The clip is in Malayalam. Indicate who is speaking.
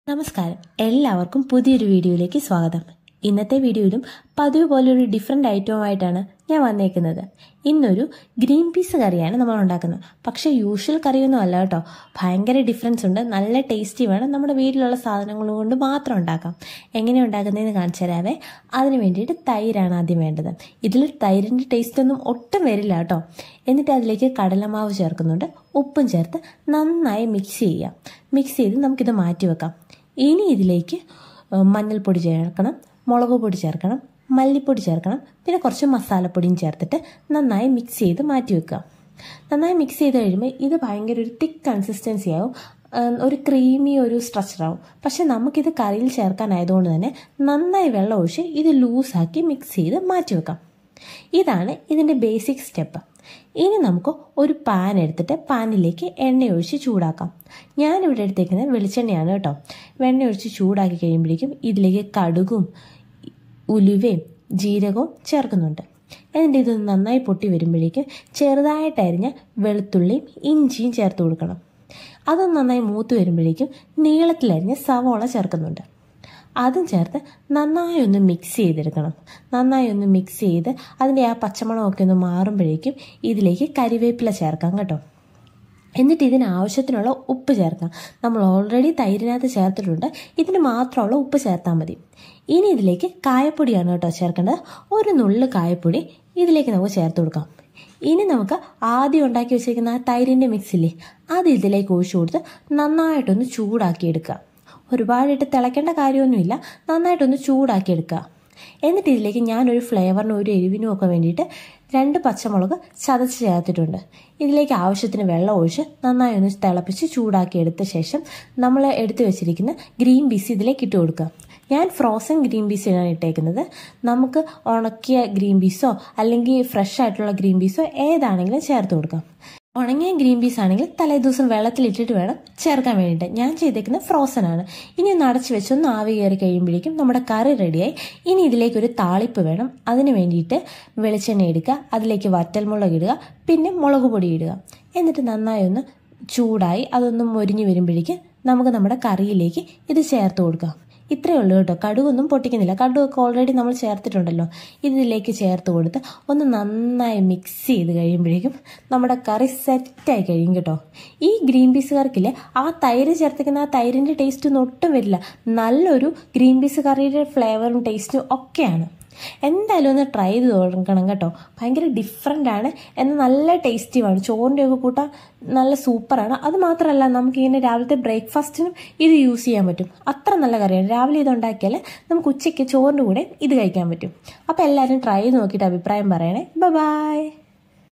Speaker 1: നമസ്കാരം എല്ലാവർക്കും പുതിയൊരു വീഡിയോയിലേക്ക് സ്വാഗതം ഇന്നത്തെ വീഡിയോയിലും പതിവ് പോലെ ഒരു ഡിഫറെൻ്റ് ഐറ്റവുമായിട്ടാണ് ഞാൻ വന്നേക്കുന്നത് ഇന്നൊരു ഗ്രീൻ പീസ് കറിയാണ് നമ്മൾ ഉണ്ടാക്കുന്നത് പക്ഷേ യൂഷ്വൽ കറിയൊന്നും അല്ല കേട്ടോ ഭയങ്കര ഡിഫറൻസ് ഉണ്ട് നല്ല ടേസ്റ്റി വേണം നമ്മുടെ വീട്ടിലുള്ള സാധനങ്ങൾ കൊണ്ട് മാത്രം ഉണ്ടാക്കാം എങ്ങനെ ഉണ്ടാക്കുന്നതെന്ന് കാണിച്ചു തരാവേ അതിന് വേണ്ടിയിട്ട് തൈരാണ് ആദ്യം വേണ്ടത് ഇതിൽ തൈരിൻ്റെ ടേസ്റ്റ് ഒന്നും ഒട്ടും വരില്ല കേട്ടോ എന്നിട്ട് അതിലേക്ക് കടലമാവ് ചേർക്കുന്നുണ്ട് ഉപ്പും ചേർത്ത് നന്നായി മിക്സ് ചെയ്യുക മിക്സ് ചെയ്ത് നമുക്കിത് മാറ്റി വെക്കാം ഇനി ഇതിലേക്ക് മഞ്ഞൾപ്പൊടി ചേർക്കണം മുളക് പൊടി ചേർക്കണം മല്ലിപ്പൊടി ചേർക്കണം പിന്നെ കുറച്ച് മസാലപ്പൊടിയും ചേർത്തിട്ട് നന്നായി മിക്സ് ചെയ്ത് മാറ്റി വെക്കുക നന്നായി മിക്സ് ചെയ്ത് കഴിയുമ്പോൾ ഇത് ഭയങ്കര ഒരു തിക്ക് കൺസിസ്റ്റൻസി ആവും ഒരു ക്രീമി ഒരു സ്ട്രക്ചറാവും പക്ഷെ നമുക്കിത് കറിയിൽ ചേർക്കാനായതുകൊണ്ട് തന്നെ നന്നായി വെള്ളം ഒഴിച്ച് ഇത് ലൂസാക്കി മിക്സ് ചെയ്ത് മാറ്റി വെക്കാം ഇതാണ് ഇതിൻ്റെ ബേസിക് സ്റ്റെപ്പ് ഇനി നമുക്ക് ഒരു പാൻ എടുത്തിട്ട് പാനിലേക്ക് എണ്ണ ഒഴിച്ച് ചൂടാക്കാം ഞാനിവിടെ എടുത്തേക്കുന്നത് വെളിച്ചെണ്ണയാണ് കേട്ടോ വെണ്ണ ഒഴിച്ച് ചൂടാക്കി കഴിയുമ്പോഴേക്കും ഇതിലേക്ക് കടുകും ഉലുവയും ജീരകവും ചേർക്കുന്നുണ്ട് എന്നിട്ട് ഇത് നന്നായി പൊട്ടി വരുമ്പോഴേക്കും ചെറുതായിട്ട് അരിഞ്ഞ വെളുത്തുള്ളിയും ഇഞ്ചിയും ചേർത്ത് കൊടുക്കണം അതൊന്ന് നന്നായി മൂത്ത് വരുമ്പോഴേക്കും നീളത്തിലരിഞ്ഞ സവോള ചേർക്കുന്നുണ്ട് അതും ചേർത്ത് നന്നായി ഒന്ന് മിക്സ് ചെയ്തെടുക്കണം നന്നായി ഒന്ന് മിക്സ് ചെയ്ത് അതിൻ്റെ ആ പച്ചമണമൊക്കെ ഒന്ന് മാറുമ്പോഴേക്കും ഇതിലേക്ക് കരിവേപ്പില ചേർക്കാം കേട്ടോ എന്നിട്ട് ഇതിന് ആവശ്യത്തിനുള്ള ഉപ്പ് ചേർക്കാം നമ്മൾ ഓൾറെഡി തൈരിനകത്ത് ചേർത്തിട്ടുണ്ട് ഇതിന് മാത്രമുള്ള ഉപ്പ് ചേർത്താൽ മതി ഇനി ഇതിലേക്ക് കായപ്പൊടിയാണ് കേട്ടോ ചേർക്കേണ്ടത് ഒരു നുള്ളു കായപ്പൊടി ഇതിലേക്ക് നമുക്ക് ചേർത്ത് കൊടുക്കാം ഇനി നമുക്ക് ആദ്യം ഉണ്ടാക്കി വെച്ചിരിക്കുന്ന ആ തൈരിൻ്റെ മിക്സില്ലേ അത് ഇതിലേക്ക് ഒഴിച്ചു കൊടുത്ത് നന്നായിട്ടൊന്ന് ചൂടാക്കി എടുക്കുക ഒരുപാടിട്ട് തിളയ്ക്കേണ്ട കാര്യമൊന്നുമില്ല നന്നായിട്ടൊന്ന് ചൂടാക്കി എടുക്കുക എന്നിട്ട് ഇതിലേക്ക് ഞാനൊരു ഫ്ലേവറിനും ഒരു എരിവിനും ഒക്കെ വേണ്ടിയിട്ട് രണ്ട് പച്ചമുളക് ചതച്ച് ചേർത്തിട്ടുണ്ട് ഇതിലേക്ക് ആവശ്യത്തിന് വെള്ളം ഒഴിച്ച് നന്നായി ഒന്ന് തിളപ്പിച്ച് ചൂടാക്കി എടുത്ത ശേഷം നമ്മൾ എടുത്തു വെച്ചിരിക്കുന്ന ഗ്രീൻ പീസ് ഇതിലേക്ക് ഇട്ട് കൊടുക്കുക ഞാൻ ഫ്രോസൺ ഗ്രീൻ പീസിനാണ് ഇട്ടേക്കുന്നത് നമുക്ക് ഉണക്കിയ ഗ്രീൻ പീസോ അല്ലെങ്കിൽ ഫ്രഷ് ആയിട്ടുള്ള ഗ്രീൻ പീസോ ഏതാണെങ്കിലും ചേർത്ത് കൊടുക്കാം ഉണങ്ങിയ ഗ്രീൻ പീസ് ആണെങ്കിൽ തലേദിവസം വെള്ളത്തിലിട്ടിട്ട് വേണം ചേർക്കാൻ വേണ്ടിയിട്ട് ഞാൻ ചെയ്തേക്കുന്നത് ഫ്രോസൺ ആണ് ഇനി ഒന്ന് അടച്ചു വെച്ച് ഒന്ന് ആവി കയറി കഴിയുമ്പോഴേക്കും നമ്മുടെ കറി റെഡിയായി ഇനി ഇതിലേക്ക് ഒരു താളിപ്പ് വേണം അതിന് വേണ്ടിയിട്ട് വെളിച്ചെണ്ണ എടുക്കുക അതിലേക്ക് വറ്റൽമുളക് ഇടുക പിന്നെ മുളക് പൊടി ഇടുക എന്നിട്ട് നന്നായി ഒന്ന് ചൂടായി അതൊന്ന് മൊരിഞ്ഞ് വരുമ്പോഴേക്കും നമുക്ക് നമ്മുടെ കറിയിലേക്ക് ഇത് ചേർത്ത് കൊടുക്കാം ഇത്രയേ ഉള്ളൂ കേട്ടോ കടുകൊന്നും പൊട്ടിക്കുന്നില്ല കടുകൊക്കെ ഓൾറെഡി നമ്മൾ ചേർത്തിട്ടുണ്ടല്ലോ ഇതിലേക്ക് ചേർത്ത് കൊടുത്ത് ഒന്ന് നന്നായി മിക്സ് ചെയ്ത് കഴിയുമ്പോഴേക്കും നമ്മുടെ കറി സെറ്റായി കഴിയും കേട്ടോ ഈ ഗ്രീൻ പീസ് കറിക്കില്ലേ ആ തൈര് ചേർത്തിക്കുന്ന ആ തൈരിൻ്റെ ടേസ്റ്റ് ഒന്നും ഒട്ടും വരില്ല നല്ലൊരു ഗ്രീൻ പീസ് കറിയുടെ ഫ്ലേവറും ടേസ്റ്റും ഒക്കെയാണ് എന്തായാലും ഒന്ന് ട്രൈ ചെയ്ത് തുടങ്ങണം കേട്ടോ ഭയങ്കര ഡിഫറെൻ്റ് ആണ് എന്നാൽ നല്ല ടേസ്റ്റിയുമാണ് ചോറിൻ്റെ ഒക്കെ കൂട്ടാൻ നല്ല സൂപ്പറാണ് അത് മാത്രമല്ല നമുക്കിങ്ങനെ രാവിലത്തെ ബ്രേക്ക്ഫാസ്റ്റിനും ഇത് യൂസ് ചെയ്യാൻ പറ്റും അത്ര നല്ല കറിയാണ് രാവിലെ ഇത് ഉണ്ടാക്കിയാൽ നമുക്ക് ഉച്ചയ്ക്ക് ചോറിൻ്റെ കൂടെ ഇത് കഴിക്കാൻ പറ്റും അപ്പോൾ എല്ലാവരും ട്രൈ ചെയ്ത് നോക്കിയിട്ട് അഭിപ്രായം പറയണേ ബൈ